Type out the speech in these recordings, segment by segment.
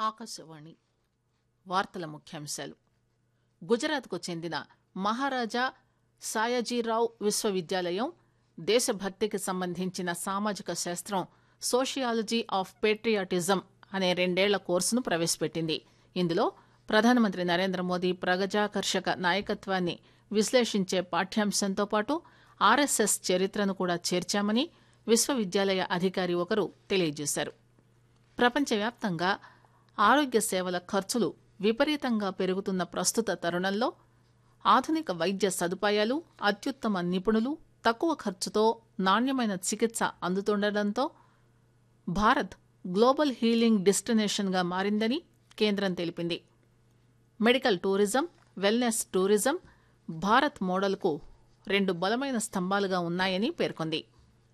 ఆకాశవాణి వార్తల ముఖ్యాంశాలు గుజరాత్కు చెందిన మహారాజా సాయాజీరావు విశ్వవిద్యాలయం దేశభక్తికి సంబంధించిన సామాజిక శాస్త్రం సోషియాలజీ ఆఫ్ పేట్రియాటిజం అనే రెండేళ్ల కోర్సును ప్రవేశపెట్టింది ఇందులో ప్రధానమంత్రి నరేంద్ర మోదీ ప్రగజాకర్షక నాయకత్వాన్ని విశ్లేషించే పాఠ్యాంశంతో పాటు ఆర్ఎస్ఎస్ చరిత్రను కూడా చేర్చామని విశ్వవిద్యాలయ అధికారి ఒకరు తెలియజేశారు ప్రపంచవ్యాప్తంగా ఆరోగ్య సేవల ఖర్చులు విపరీతంగా పెరుగుతున్న ప్రస్తుత తరుణంలో ఆధునిక వైద్య సదుపాయాలు అత్యుత్తమ నిపుణులు తక్కువ ఖర్చుతో నాణ్యమైన చికిత్స అందుతుండటంతో భారత్ గ్లోబల్ హీలింగ్ డెస్టినేషన్గా మారిందని కేంద్రం తెలిపింది medical tourism wellness tourism Bharat మోడల్కు రెండు బలమైన స్తంభాలుగా ఉన్నాయని పేర్కొంది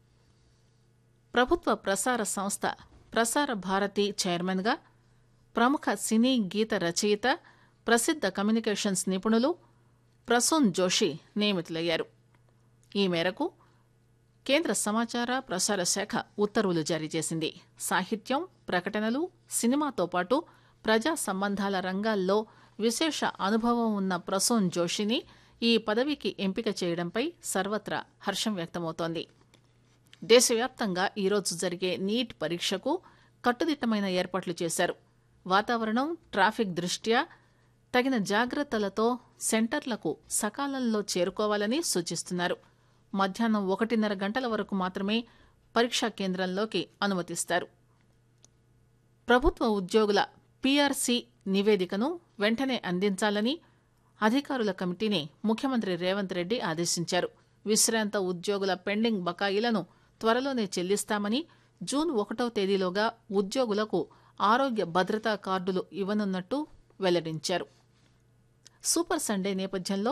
ప్రభుత్వ ప్రసార సంస్థ ప్రసార భారతి చైర్మన్గా ప్రముఖ సినీ గీత రచయిత ప్రసిద్ధ కమ్యూనికేషన్స్ నిపుణులు ప్రసూన్ జోషి నియమితులయ్యారు ఈ మేరకు కేంద్ర సమాచార ప్రసార శాఖ ఉత్తర్వులు జారీ చేసింది సాహిత్యం ప్రకటనలు సినిమాతో పాటు ప్రజా సంబంధాల రంగాల్లో విశేష అనుభవం ఉన్న ప్రసూన్ జోషిని ఈ పదవికి ఎంపిక చేయడంపై సర్వత్రా హర్షం వ్యక్తమవుతోంది దేశవ్యాప్తంగా ఈరోజు జరిగే నీట్ పరీక్షకు కట్టుదిట్టమైన ఏర్పాట్లు చేశారు వాతావరణం ట్రాఫిక్ దృష్ట్యా తగిన జాగ్రత్తలతో సెంటర్లకు సకాలంలో చేరుకోవాలని సూచిస్తున్నారు మధ్యాహ్నం ఒకటిన్నర గంటల వరకు మాత్రమే పరీక్షా కేంద్రంలోకి అనుమతిస్తారు ప్రభుత్వ ఉద్యోగుల పీఆర్సీ నివేదికను వెంటనే అందించాలని అధికారుల కమిటీని ముఖ్యమంత్రి రేవంత్ రెడ్డి ఆదేశించారు విశ్రాంత ఉద్యోగుల పెండింగ్ బకాయిలను త్వరలోనే చెల్లిస్తామని జూన్ ఒకటో తేదీలోగా ఉద్యోగులకు ఆరోగ్య భద్రతా కార్డులు ఇవ్వనున్నట్టు వెల్లడించారు సూపర్ సండే నేపథ్యంలో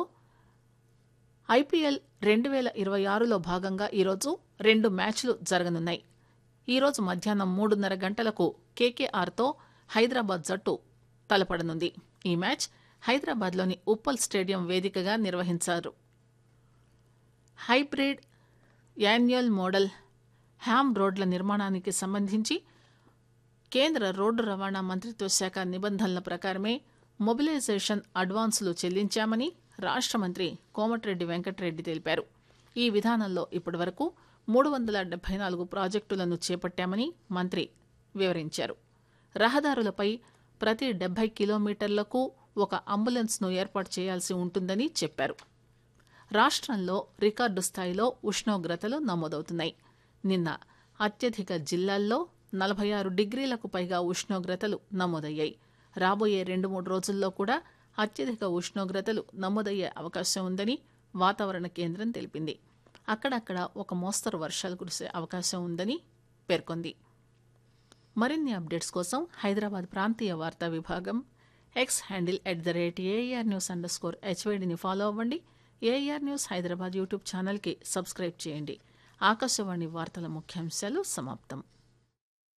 ఐపీఎల్ రెండు వేల ఇరవై ఆరులో భాగంగా ఈరోజు రెండు మ్యాచ్లు జరగనున్నాయి ఈరోజు మధ్యాహ్నం మూడున్నర గంటలకు కేకేఆర్తో హైదరాబాద్ జట్టు తలపడనుంది ఈ మ్యాచ్ హైదరాబాద్లోని ఉప్పల్ స్టేడియం వేదికగా నిర్వహించారు హైబ్రిడ్ యాన్యువల్ మోడల్ హ్యామ్ రోడ్ల నిర్మాణానికి సంబంధించి కేంద్ర రోడ్డు రవాణా మంత్రిత్వ శాఖ నిబంధనల ప్రకారమే మొబిలైజేషన్ అడ్వాన్సులు చెల్లించామని రాష్ట మంత్రి కోమటిరెడ్డి వెంకటరెడ్డి తెలిపారు ఈ విధానంలో ఇప్పటివరకు మూడు వందల డెబ్బై నాలుగు ప్రాజెక్టులను చేపట్టామని మంత్రి వివరించారు రహదారులపై ప్రతి డెబ్బై కిలోమీటర్లకు ఒక అంబులెన్స్ను ఏర్పాటు చేయాల్సి ఉంటుందని చెప్పారు రాష్ట్రంలో రికార్డు స్థాయిలో ఉష్ణోగ్రతలు నమోదవుతున్నాయి నిన్న అత్యధిక జిల్లాల్లో నలభై ఆరు డిగ్రీలకు పైగా ఉష్ణోగ్రతలు నమోదయ్యాయి రాబోయే రెండు మూడు రోజుల్లో కూడా అత్యధిక ఉష్ణోగ్రతలు నమోదయ్యే అవకాశం ఉందని వాతావరణ కేంద్రం తెలిపింది అక్కడక్కడ ఒక మోస్తరు వర్షాలు కురిసే అవకాశం ఉందని పేర్కొంది మరిన్ని అప్డేట్స్ కోసం హైదరాబాద్ ప్రాంతీయ వార్తా విభాగం X handle at the rate AR news underscore స్కోర్ హెచ్వైడిని ఫాలో అవ్వండి ఏఆర్ న్యూస్ హైదరాబాద్ యూట్యూబ్ ఛానల్కి సబ్స్క్రైబ్ చేయండి ఆకాశవాణి వార్తల ముఖ్యాంశాలు సమాప్తం